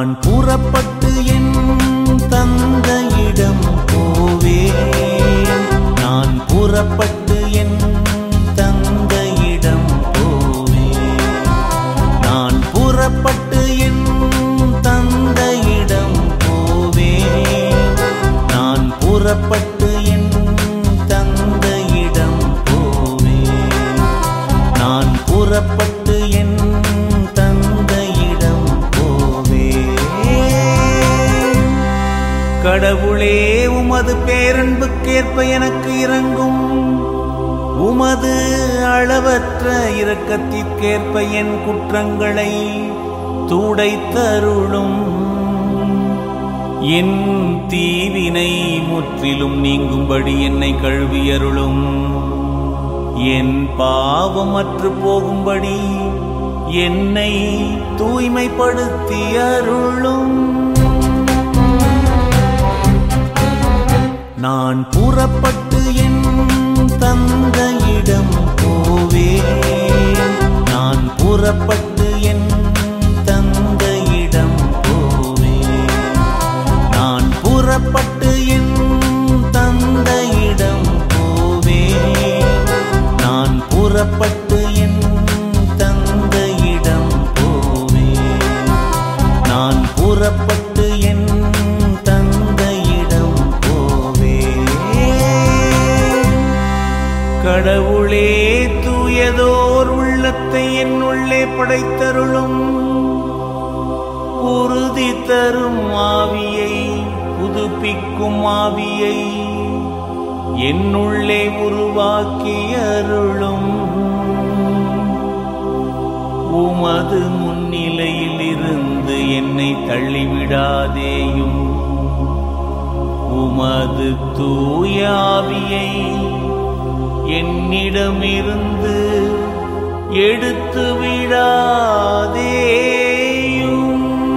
நான் புறப்பட்டு என் தந்தையிடம் போவேன் நான் புறப்பட்டு என் தந்தையிடம் போவேன் நான் புறப்பட்டு என் தந்தையிடம் போவேன் நான் புறப்பட்டு என் தந்தையிடம் போவேன் நான் புறப்பட்டு என் தந்தையிடம் போவேன் கடவுளே உமது பேரன்புக்கேற்ப எனக்கு இறங்கும் உமது அளவற்ற இரக்கத்திற்கேற்ப என் குற்றங்களை துடைத்தருளும் என் தீவினை முற்றிலும் நீங்கும்படி என்னை கழுவியருளும் என் பாவமற்று போகும்படி என்னை தூய்மைப்படுத்தி அருளும் நான் புறப்பட்டு என் தந்தையிடம் போவேன் நான் புறப்பட்டு என் தந்தையிடம் போவேன் நான் புறப்பட்டு என் தந்தையிடம் போவேன் நான் புறப்பட்டு என் தந்தையிடம் போவேன் நான் புறப்பட்டு என் தந்தையிடம் போவேன் கடவுளே தூயதோர் உள்ளத்தை என் உள்ளே படைத்தருளும் உறுதி தரும் ஆவியை புதுப்பிக்கும் ஆவியை என்னுள்ளே உருவாக்கி அருளும் உமது முன்னிலையில் இருந்து என்னை தள்ளிவிடாதேயும் உமது தூய ஆவியை என்னிடமிருந்து எடுத்து விடாதேயும்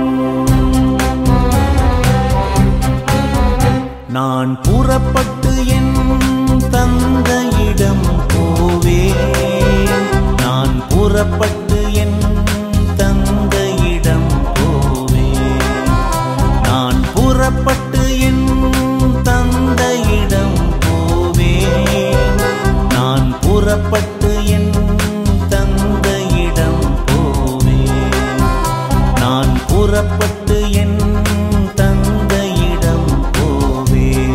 நான் புறப்பட்டு என் தந்தையிடம் போவேன் நான் புறப்பட்டு என் தந்தையிடம் போவேன் நான் புறப்பட்டு என் தந்தையிடம் போவேன் நான் புறப்பட்டு என் தந்தையிடம் போவேன் நான் புறப்பட்டு என் தந்தையிடம் போவேன்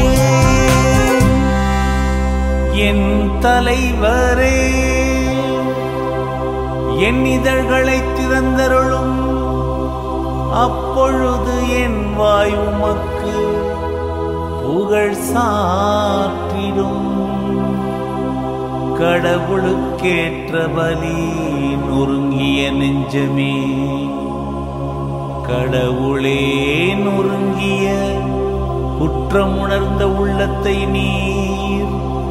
என் தலைவரே என் இதழ்களை திறந்தருளும் அப்பொழுது என் வாய் உமக்கு புகழ் சாற்றிடும் கடவுளுக்கேற்ற பலி நொறுங்கிய நெஞ்சமே கடவுளே நொறுங்கிய குற்றமுணர்ந்த உள்ளத்தை நீர்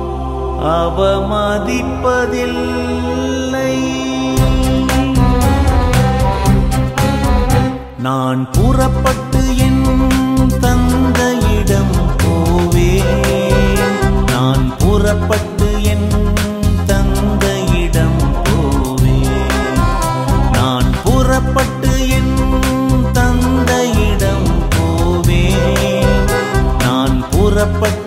அவமதிப்பதில்லை நான் புறப்பட்டு என் தந்தையிடம் போவேன் நான் புறப்பட்டு என் தந்தையிடம் போவேன் நான் புறப்பட்டு என் தந்தையிடம் போவேன் நான் புறப்பட்டு